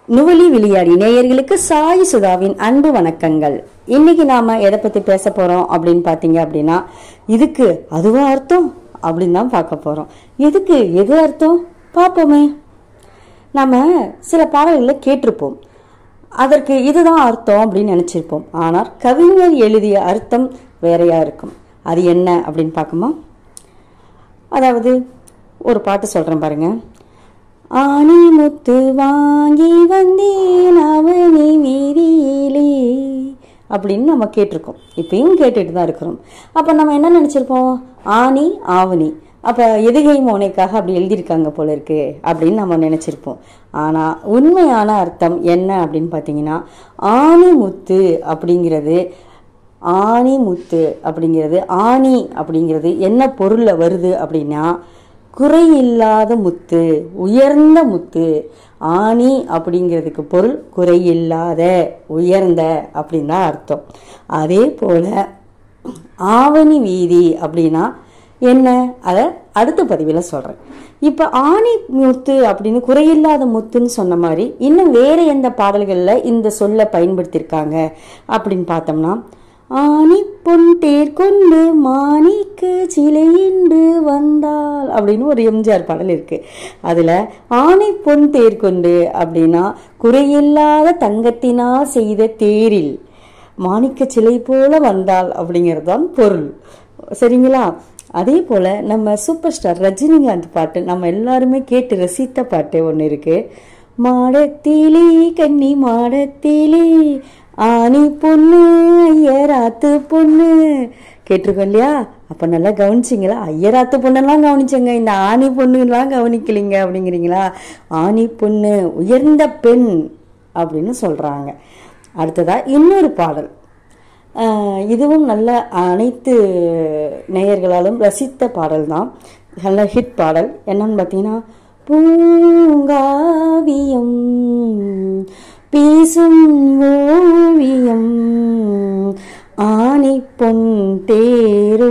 நுவலி விளையாடி நேயர்களுக்கு சாய் சுதாவின் அன்பு வணக்கங்கள் இன்னைக்கு நாம எதை பத்தி பேச போறோம் அப்படின்னு பாத்தீங்க அப்படின்னா இதுக்கு அதுவா அர்த்தம் அப்படின்னு தான் பார்க்க போறோம் எதுக்கு எது அர்த்தம் பார்ப்போமே நாம சில பாடல்களை கேட்டிருப்போம் அதற்கு இதுதான் அர்த்தம் அப்படின்னு நினைச்சிருப்போம் ஆனால் கவிஞர் எழுதிய அர்த்தம் வேறையா இருக்கும் அது என்ன அப்படின்னு பார்க்குமா அதாவது ஒரு பாட்டு சொல்றேன் பாருங்க ஆணி முத்து வாங்கி வந்தேன் அவனி வீதியிலே அப்படின்னு நம்ம கேட்டிருக்கோம் இப்பயும் கேட்டுட்டு தான் இருக்கிறோம் அப்போ நம்ம என்ன நினச்சிருப்போம் ஆணி ஆவணி அப்போ எதுகை மோனைக்காக அப்படி எழுதியிருக்காங்க போல இருக்கு அப்படின்னு நம்ம நினச்சிருப்போம் ஆனால் உண்மையான அர்த்தம் என்ன அப்படின்னு பார்த்தீங்கன்னா ஆணி முத்து அப்படிங்கிறது ஆணி முத்து அப்படிங்கிறது ஆணி அப்படிங்கிறது என்ன பொருளில் வருது அப்படின்னா குறையில்லாத முத்து உயர்ந்த முத்து ஆணி அப்படிங்கிறதுக்கு பொருள் குறையில்லாத உயர்ந்த அப்படின்னு தான் அர்த்தம் அதே போல ஆவணி வீதி அப்படின்னா என்ன அதை அடுத்த பதிவில் சொல்கிறேன் இப்போ ஆணி முத்து அப்படின்னு குறையில்லாத முத்துன்னு சொன்ன மாதிரி இன்னும் வேற எந்த பாடல்களில் இந்த சொல்லை பயன்படுத்தியிருக்காங்க அப்படின்னு பார்த்தோம்னா ஆணி பொன் தேர் கொண்டு மாணிக்க சிலையின்று வந்தாள் அப்படின்னு ஒரு எம்ஜிஆர் பாடல் இருக்கு அதுல ஆணி பொன் தேர் கொண்டு அப்படின்னா குறையில்லாத தங்கத்தினால் செய்த தேரில் மாணிக்க சிலை போல வந்தாள் அப்படிங்கிறது தான் பொருள் சரிங்களா அதே போல நம்ம சூப்பர் ஸ்டார் ரஜினிகாந்த் பாட்டு நம்ம எல்லாருமே கேட்டு ரசித்த பாட்டு ஒன்று இருக்கு மாடத்திலே கன்னி மாடத்திலே ஆணி பொண்ணு ஐயராத்து பொண்ணு கேட்டிருக்கோம் இல்லையா அப்போ நல்லா கவனிச்சிங்களா ஐயராத்து பொண்ணெல்லாம் கவனிச்சங்க இந்த ஆணி பொண்ணுலாம் கவனிக்கலிங்க அப்படிங்கிறீங்களா ஆணி பொண்ணு உயர்ந்த பெண் அப்படின்னு சொல்கிறாங்க அடுத்ததா இன்னொரு பாடல் ஆஹ் இதுவும் நல்ல அனைத்து நேயர்களாலும் ரசித்த பாடல் தான் நல்ல ஹிட் பாடல் என்னன்னு பார்த்தீங்கன்னா பூங்காவியம் பேசும் ஓவியம் ஆணி பொன் தேரோ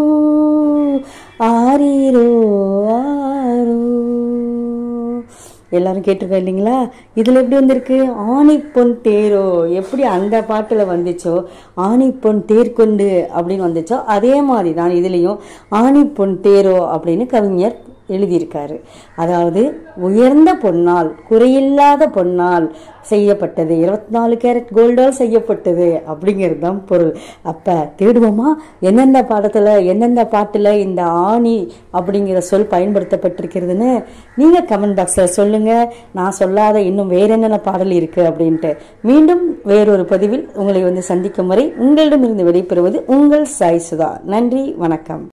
ஆரீரோ ஆரோ எல்லாரும் கேட்டிருக்கோம் இல்லைங்களா இதில் எப்படி வந்திருக்கு ஆணி பொன் தேரோ எப்படி அந்த பாட்டில் வந்துச்சோ ஆணி பொன் தேர் கொண்டு அப்படின்னு வந்துச்சோ அதே மாதிரி தான் இதுலேயும் ஆணி பொன் தேரோ அப்படின்னு கவிஞர் எழுதியிருக்காரு அதாவது உயர்ந்த பொன்னால் குறையில்லாத பொன்னால் செய்யப்பட்டது இருபத்தி நாலு கேரட் கோல்டால் செய்யப்பட்டது அப்படிங்கிறது தான் பொருள் அப்போ தேடுவோமா எந்தெந்த பாடத்தில் எந்தெந்த பாட்டில் இந்த ஆணி அப்படிங்கிற சொல் பயன்படுத்தப்பட்டிருக்கிறதுன்னு நீங்கள் கமெண்ட் பாக்ஸில் சொல்லுங்கள் நான் சொல்லாத இன்னும் வேற என்னென்ன பாடல் இருக்குது அப்படின்ட்டு மீண்டும் வேறொரு பதிவில் உங்களை வந்து சந்திக்கும் வரை உங்களிடமிருந்து விடைபெறுவது உங்கள் சாய் சுதா நன்றி வணக்கம்